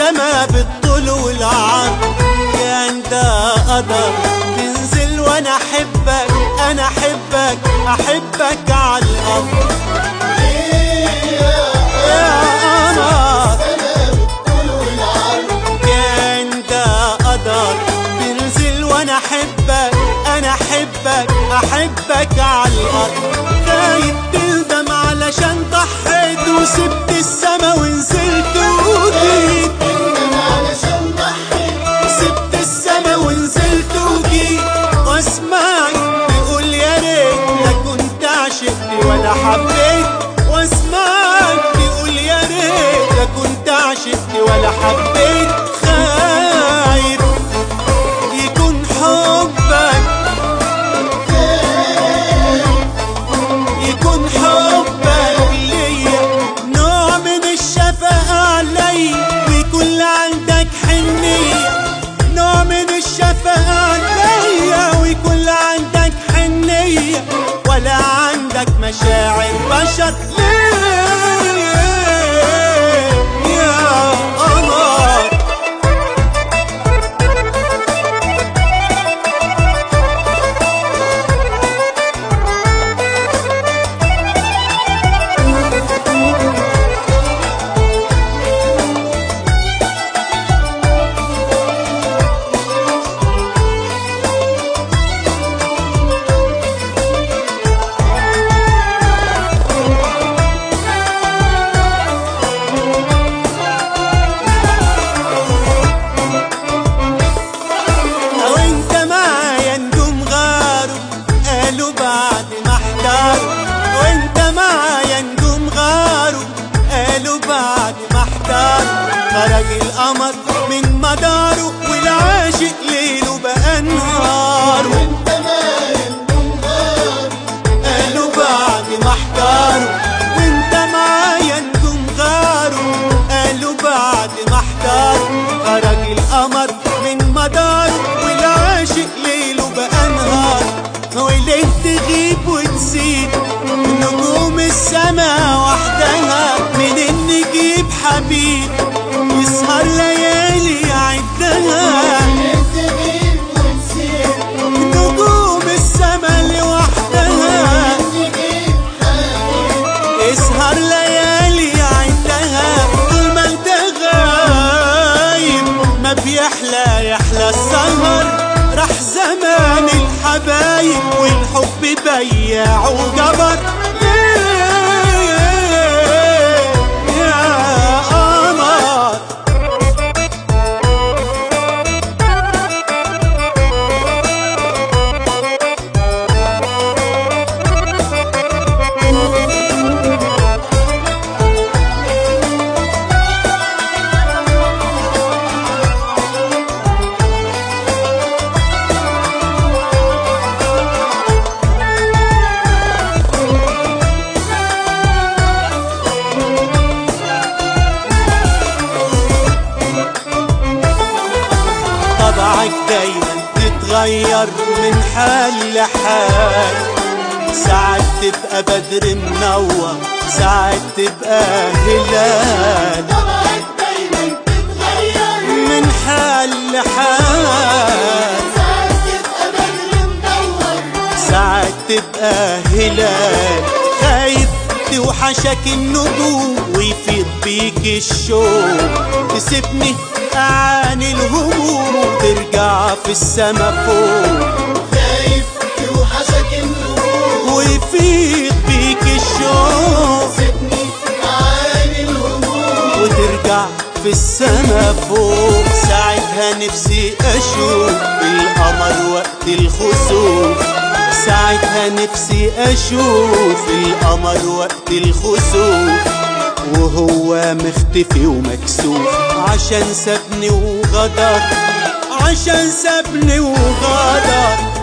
السما بالطول والعرض كان ده قدر تنزل وانا احبك انا احبك احبك على الارض يا قمر كان ده قدر تنزل وانا احبك انا احبك احبك على الارض خايف تندم علشان ضحيت وسبت السما ونزلت وجيت سبت السما ونزلت وجيت واسمعك تقول يا ريت لا كنت عشقت ولا حبيت واسمعك تقول يا ريت لا كنت عشقت ولا حبيت خايف يكون حبك يكون حبك ليا نوع من الشفقة عليا ويكون عندك حنية نوع من الشفقة عليا ويكون عندك حنية ولا عندك مشاعر بشر ليه يا قمر لو انت معايا نجوم غاروا قالوا بعد ما احتاروا وانت معايا نجوم غاروا قالوا بعد ما احتاروا خرج القمر من مداره والعاشق ليله بقى نهاره قالوا بعد ما احتاروا وانت معايا نجوم غاروا قالوا بعد ما احتاروا خرج القمر من مداره والعاشق ليله بقى نهار وليه تغيب وتزيد نجوم السما وحدها من نجيب حبيب يسهر ليالي يعدها نجوم السما لوحدها اسهر ليالي عندها طول ما انت غايب ما بيحلى يحلى السهر راح زمان الحبايب والحب بياع وجبر ليه يا قمر طبعك دايما تتغير من حال لحال ساعات تبقى بدر منور ساعات تبقى هلال من حال لحال ساعات تبقى هلال خايف توحشك النجوم ويفيض بيك الشوق تسيبني أعاني الهموم وترجع في السما فوق خايف يوحشك النور ويفيض بيك الشوق سيبني عاني الهموم وترجع في السما فوق ساعتها نفسي اشوف القمر وقت الخسوف ساعتها نفسي اشوف القمر وقت الخسوف وهو مختفي ومكسوف عشان سابني وغدر عشان سابني وغدر